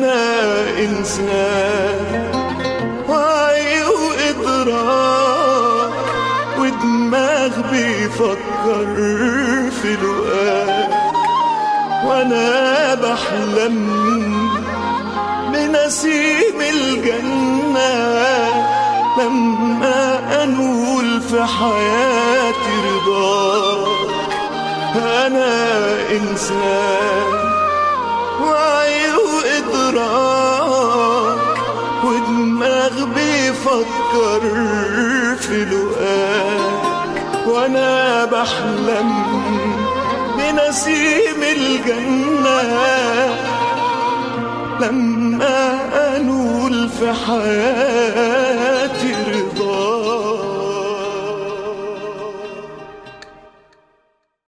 أنا إنسان وعي وإدراك ودماغ بيفكر في لقاك وأنا بحلم بنسيم الجنة لما أنول في حياتي رضاك أنا إنسان وعي وإدراك ودماغ بيفكر في لقاك وأنا بحلم بنسيم الجنة لما أنول في حياتي